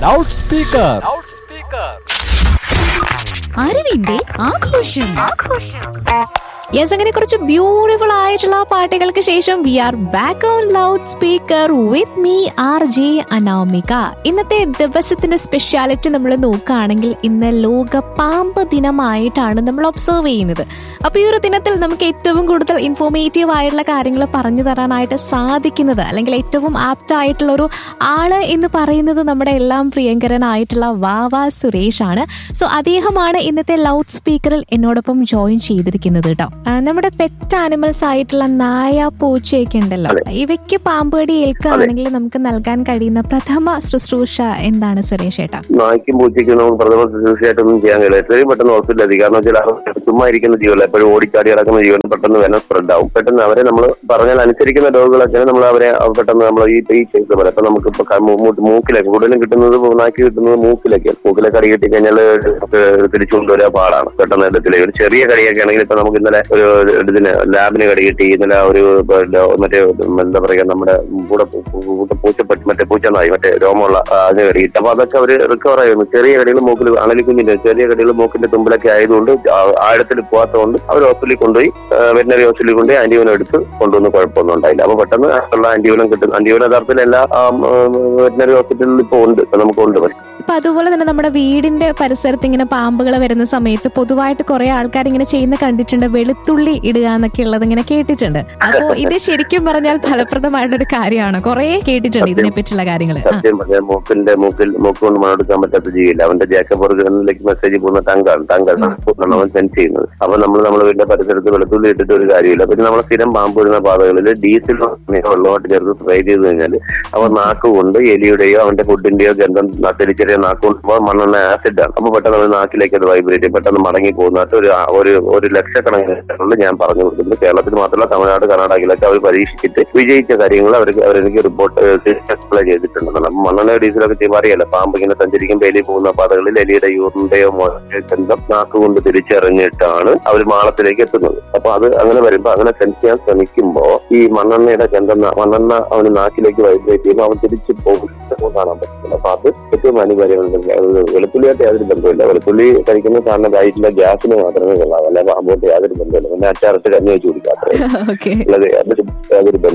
loud speaker അറിവിന്റെ ആഘോഷം yes അങ്ങനെ കുറച്ച് ബ്യൂട്ടിഫുൾ ആയിട്ടുള്ള പാട്ടുകൾക്ക് ശേഷം we are back on loud speaker with me R J Anamika ഇന്നത്തെ ദിവസത്തിന്റെ സ്പെഷ്യാലിറ്റി നമ്മൾ നോക്കുകയാണെങ്കിൽ ഇന്ന് ലോക പാമ്പ് ദിനമായിട്ടാണ് നമ്മൾ ഒബ്സർവ് ചെയ്യുന്നത് അപ്പൊ ഈ ഒരു ദിനത്തിൽ നമുക്ക് ഏറ്റവും കൂടുതൽ ഇൻഫോർമേറ്റീവ് ആയിട്ടുള്ള കാര്യങ്ങൾ പറഞ്ഞു തരാനായിട്ട് സാധിക്കുന്നത് അല്ലെങ്കിൽ ഏറ്റവും ആപ്റ്റ് ആയിട്ടുള്ള ഒരു ആള് എന്ന് പറയുന്നത് നമ്മുടെ എല്ലാം പ്രിയങ്കരനായിട്ടുള്ള വാവ സുരേഷ് ആണ് സോ അദ്ദേഹമാണ് ഇന്നത്തെ ലൗഡ് സ്പീക്കറിൽ എന്നോടൊപ്പം ജോയിൻ ചെയ്തിരിക്കുന്നത് കേട്ടോ ആ, നമ്മുടെ പെറ്റ് ആനിമൽസ് ആയിട്ടുള്ള നായ പൂച്ചയൊക്കെ ഉണ്ടല്ലോ ഇവയ്ക്ക് പാമ്പ് കടി ഏൽക്കുകയാണെങ്കിൽ നമുക്ക് നൽകാൻ കഴിയുന്ന പ്രഥമ ശുശ്രൂഷ എന്താണ് സുരേഷ് ഏട്ടാ നായ്ക്കും പൂച്ചയ്ക്കും നമുക്ക് പ്രഥമ ശുശ്രൂഷയായിട്ടൊന്നും ചെയ്യാൻ കഴിയില്ല എത്രയും പെട്ടെന്ന് ഹോസ്പിറ്റലിൽ എത്തി കാരണം വെച്ചാൽ അവർ ചുമ്മാ ഇരിക്കുന്ന ജീവല്ല എപ്പോഴും ഓടിച്ചാടി കിടക്കുന്ന ജീവൻ പെട്ടെന്ന് വെനം സ്പ്രെഡ് ആവും പെട്ടെന്ന് അവരെ നമ്മൾ പറഞ്ഞാൽ അനുസരിക്കുന്ന രോഗികളൊക്കെ നമ്മൾ അവരെ പെട്ടെന്ന് നമ്മൾ ഈ ഈ കേസ് പോലെ ഇപ്പൊ നമുക്ക് ഇപ്പൊ ക- മൂ- മൂ- മൂക്കിലേക്ക് കൂടുതലും കിട്ടുന്നത് നായ്ക്ക് കിട്ടുന്നത് മൂക്കിലേക്ക് മൂക്കിലെ കടി കിട്ടി കഴിഞ്ഞാൽ തിരിച്ചു കൊണ്ടുവരാൻ പാടാണ് പെട്ടെന്ന് എടുത്തില്ല ഒരു ചെറിയ കടിയൊക്കെ ആണെങ്കിൽ ഇപ്പൊ നമുക്ക് ഇന്നലെ ഒരു ഇതിന് ലാബിന് കടി കിട്ടി ഇന്നലെ ഒരു ഇപ്പൊ ല- മറ്റേ എന്താ പറയാ നമ്മുടെ കൂടെ പൂ- കൂടെ പൂച്ചപ്പറ്റി മറ്റേ പൂച്ചനായി മറ്റേ രോമമുള്ള ആ, അതിന് കടി കിട്ടി അപ്പൊ അതൊക്കെ അവര് റിക്കവർ ആയിരുന്നു ചെറിയ കടികൾ മൂക്കിൽ അണലി കുഞ്ഞിന്റെ ചെറിയ കടികൾ മൂക്കിന്റെ തുമ്പിലൊക്കെ ആയതുകൊണ്ട് ആ- ആഴത്തിൽ പോകാത്തതുകൊണ്ട് അവർ ഹോസ്പിറ്റലിൽ കൊണ്ടുപോയി വെറ്റിനറി ഹോസ്പിറ്റലിൽ കൊണ്ടുപോയി ആന്റിബയോനം എടുത്ത് കൊണ്ടുവന്ന് കുഴപ്പമൊന്നും ഉണ്ടായില്ല അപ്പൊ പെട്ടെന്ന് ഉള്ള ആന്റിബയോനം കിട്ടും ആന്റിബയോനം യഥാർത്ഥത്തിൽ എല്ലാ വെറ്റിനറി ഹോസ്പിറ്റലിൽ ഇപ്പോൾ ഉണ്ട് ഇപ്പൊ നമുക്കുണ്ട് പക്ഷെ ഇപ്പൊ അതുപോലെ തന്നെ നമ്മുടെ വീടിന്റെ പരിസരത്ത് ഇങ്ങനെ പാമ്പുകൾ വരുന്ന സമയത്ത് പൊതുവായിട്ട് കുറെ ആൾക്കാർ ഇങ്ങനെ ചെയ്യുന്ന കണ്ടിട്ടുണ്ട് വെളുത്തുള്ളി ഇടുക എന്നൊക്കെ ഉള്ളത് ഇങ്ങനെ കേട്ടിട്ടുണ്ട് അപ്പോ ഇത് ശരിക്കും പറഞ്ഞാൽ ഫലപ്രദമായിട്ടുള്ള ഒരു കാര്യമാണ് കുറെ കേട്ടിട്ടുണ്ട് ഇതിനെ പറ്റിയുള്ള കാര്യങ്ങൾ സത്യം പറഞ്ഞാൽ മൂക്കിന്റെ മൂക്കിൽ മൂക്ക് കൊണ്ട് മണെടുക്കാൻ പറ്റാത്ത ജീവിയില്ല അവന്റെ ജാക്കബ് ഒറിജിനലിലേക്ക് മെസ്സേജ് പോകുന്ന ടങ്കാണ് ടങ്കാണ് അവൻ സെൻസ് ചെയ്യുന്നത് അപ്പൊ നമ്മൾ നമ്മുടെ വീടിന്റെ പരിസരത്ത് വെളുത്തുള്ളി ഇട്ടിട്ട് ഒരു കാര്യമില്ല പിന്നെ നമ്മൾ സ്ഥിരം പാമ്പ് വരുന്ന പാതകളിൽ ഡീസൽ വെള്ളമായിട്ട് ചേർത്ത് ഫ്രൈ ചെയ്ത് കഴിഞ്ഞാൽ അവൻ നാക്ക് കൊണ്ട് എലിയുടെയോ അവന്റെ ഫുഡിന്റെയോ ഗന്ധം ചെറിയ ചെറിയ നാക്ക് കൊണ്ട് പോകുമ്പോൾ മണ്ണെണ്ണ ആസിഡ് ആണ് അപ്പൊ പെട്ടെന്ന് അവൻ നാക്കിലേക്ക് അത് വൈബ്രേറ്റ് ചെയ്യും പെട്ടെന്ന് മടങ്ങി പോകുന്നതായിട്ട് ഒരു ഒരു ഒരു ലക്ഷക്കണക്കിന് ഞാൻ പറഞ്ഞു കൊടുക്കുന്നത് കേരളത്തിൽ മാത്രമല്ല തമിഴ്നാട് കർണാടകയിലൊക്കെ അവർ പരീക്ഷിച്ചിട്ട് വിജയിച്ച കാര്യങ്ങൾ അവർക്ക് അവരെനിക്ക് റിപ്പോർട്ട് എക്സ്പ്ലെയിൻ ചെയ്തിട്ടുണ്ടെന്നല്ല അപ്പൊ മണ്ണെണ്ണ ഡീസലൊക്കെ ചെയ്യുമ്പോൾ അറിയാലോ പാമ്പ് ഇങ്ങനെ സഞ്ചരിക്കുമ്പോൾ എലി പോകുന്ന പാതകളിൽ എലിയുടെ യൂറിന്റെയോ മോശയോ ഗന്ധം നാക്ക് കൊണ്ട് തിരിച്ചറിഞ്ഞിട്ടാണ് അവർ മാളത്തിലേക്ക് എത്തുന്നത് അപ്പൊ അത് അങ്ങനെ വരുമ്പോ അങ്ങനെ സെൻസ് ചെയ്യാൻ ശ്രമിക്കുമ്പോ ഈ മണ്ണെണ്ണയുടെ ഗന്ധം ന- മണ്ണെണ്ണ അവന് നാക്കിലേക്ക് വൈബ്രേറ്റ് ചെയ്യുമ്പോൾ അവൻ തിരിച്ച് പോകും കാണാൻ പറ്റില്ല അപ്പൊ അത് ഏറ്റവും അനിവാര്യമാണ് വെളുത്തുള്ളിയായിട്ട് യാതൊരു ബന്ധമില്ല വെളുത്തുള്ളി കഴിക്കുന്ന സാറിന് വയറ്റിലെ ഗ്യാസിന് മാത്രമേ കൊള്ളാവൂ അല്ലെ പാമ്പോട്ട് യാതൊരു ബന്ധമില്ല പിന്നെ അച്ചാറിട്ട് കഞ്ഞി വെച്ച് കുടിക്കാത്രേ ഓക്കെ അല്ലാതെ യാതൊരു യാതൊരു ബന്ധം